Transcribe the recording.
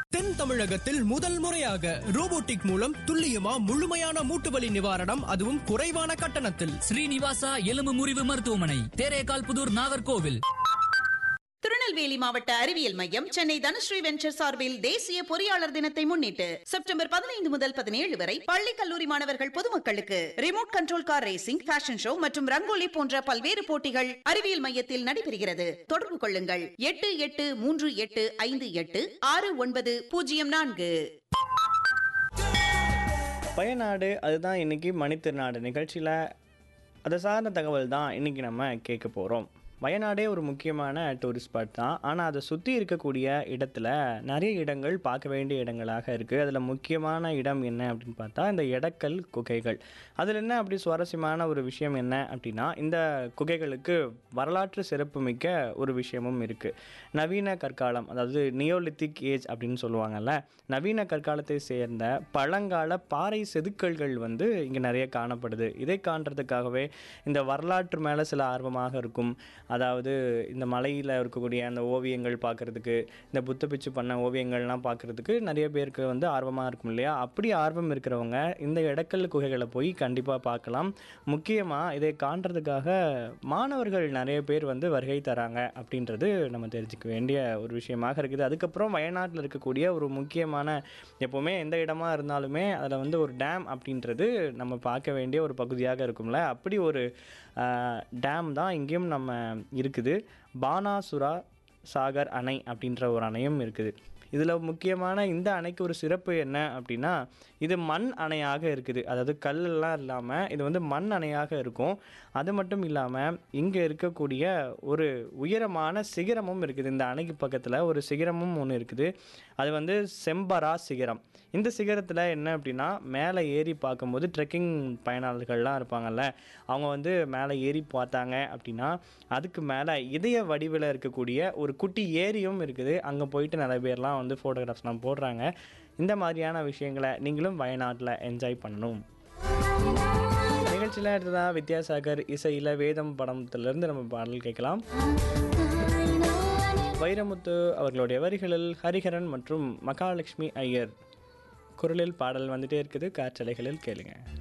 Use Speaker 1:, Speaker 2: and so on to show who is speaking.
Speaker 1: தென் தமிழகத்தில் முதல் முறையாக ரோபோட்டிக் மூலம் துல்லியமா முழுமையான மூட்டு வலி நிவாரணம் அதுவும் குறைவான கட்டணத்தில்
Speaker 2: ஸ்ரீனிவாசா எலும்பு முறிவு மருத்துவமனை தேரேகால் புதூர் நாகர்கோவில்
Speaker 3: திருநெல்வேலி மாவட்ட அறிவியல் மையம் சென்னை தனுஸ்ரீ வெஞ்சர் சார்பில் தேசிய பொறியாளர் தினத்தை முன்னிட்டு செப்டம்பர் பதினைந்து முதல் பதினேழு வரை பள்ளி கல்லூரி மாணவர்கள் பொதுமக்களுக்கு remote control car racing fashion show மற்றும் ரங்கோலி போன்ற பல்வேறு போட்டிகள் அறிவியல் மையத்தில் நடைபெறுகிறது தொடர்பு கொள்ளுங்கள் எட்டு எட்டு மூன்று எட்டு ஐந்து எட்டு ஆறு ஒன்பது பூஜ்ஜியம் நான்கு
Speaker 4: பயநாடு அதுதான் இன்னைக்கு மணித்திருநாடு நிகழ்ச்சியில் அதை சார்ந்த தகவல் தான் இன்னைக்கு நம்ம கேட்க போகிறோம் வயநாடே ஒரு முக்கியமான டூரிஸ்ட் ஸ்பாட் தான் ஆனால் அதை சுற்றி இருக்கக்கூடிய இடத்துல நிறைய இடங்கள் பார்க்க வேண்டிய இடங்களாக இருக்குது அதில் முக்கியமான இடம் என்ன அப்படின்னு பார்த்தா இந்த எடக்கல் குகைகள் அதில் என்ன அப்படி சுவாரஸ்யமான ஒரு விஷயம் என்ன அப்படின்னா இந்த குகைகளுக்கு வரலாற்று சிறப்புமிக்க ஒரு விஷயமும் இருக்குது நவீன கற்காலம் அதாவது நியோலித்திக் ஏஜ் அப்படின்னு சொல்லுவாங்கல்ல நவீன கற்காலத்தை சேர்ந்த பழங்கால பாறை செதுக்கல்கள் வந்து இங்கே நிறைய காணப்படுது இதை காண்றதுக்காகவே இந்த வரலாற்று மேலே சில ஆர்வமாக இருக்கும் அதாவது இந்த மலையில் இருக்கக்கூடிய அந்த ஓவியங்கள் பார்க்குறதுக்கு இந்த புத்த பிச்சு பண்ண ஓவியங்கள்லாம் பார்க்குறதுக்கு நிறைய பேருக்கு வந்து ஆர்வமாக இருக்கும் இல்லையா அப்படி ஆர்வம் இருக்கிறவங்க இந்த இடக்கல் குகைகளை போய் கண்டிப்பாக பார்க்கலாம் முக்கியமாக இதை காண்றதுக்காக மாணவர்கள் நிறைய பேர் வந்து வருகை தராங்க அப்படின்றது நம்ம தெரிஞ்சுக்க வேண்டிய ஒரு விஷயமாக இருக்குது அதுக்கப்புறம் வயநாட்டில் இருக்கக்கூடிய ஒரு முக்கியமான எப்போவுமே எந்த இடமா இருந்தாலுமே அதில் வந்து ஒரு டேம் அப்படின்றது நம்ம பார்க்க வேண்டிய ஒரு பகுதியாக இருக்கும்ல அப்படி ஒரு டேம் தான் இங்கேயும் நம்ம இருக்குது பானாசுரா சாகர் அணை அப்படின்ற ஒரு அணையும் இருக்குது இதில் முக்கியமான இந்த அணைக்கு ஒரு சிறப்பு என்ன அப்படின்னா இது மண் அணையாக இருக்குது அதாவது கல்லெல்லாம் இல்லாமல் இது வந்து மண் அணையாக இருக்கும் அது மட்டும் இல்லாமல் இங்கே இருக்கக்கூடிய ஒரு உயரமான சிகரமும் இருக்குது இந்த அணைக்கு பக்கத்தில் ஒரு சிகரமும் ஒன்று இருக்குது அது வந்து செம்பரா சிகரம் இந்த சிகரத்தில் என்ன அப்படின்னா மேலே ஏறி பார்க்கும்போது ட்ரெக்கிங் பயனாளர்கள்லாம் இருப்பாங்கல்ல அவங்க வந்து மேலே ஏறி பார்த்தாங்க அப்படின்னா அதுக்கு மேலே இதய வடிவில் இருக்கக்கூடிய ஒரு குட்டி ஏரியும் இருக்குது அங்கே போயிட்டு நிறைய பேர்லாம் வந்து ஃபோட்டோகிராஃப்ஸ்லாம் போடுறாங்க இந்த மாதிரியான விஷயங்களை நீங்களும் வயநாட்டில் என்ஜாய் பண்ணணும் நிகழ்ச்சியில் அடுத்ததாக வித்யாசாகர் இசையில் வேதம் படத்திலிருந்து நம்ம பாடல் கேட்கலாம் வைரமுத்து அவர்களுடைய வரிகளில் ஹரிஹரன் மற்றும் மகாலட்சுமி ஐயர் குரலில் பாடல் வந்துட்டே இருக்குது காற்றலைகளில் கேளுங்க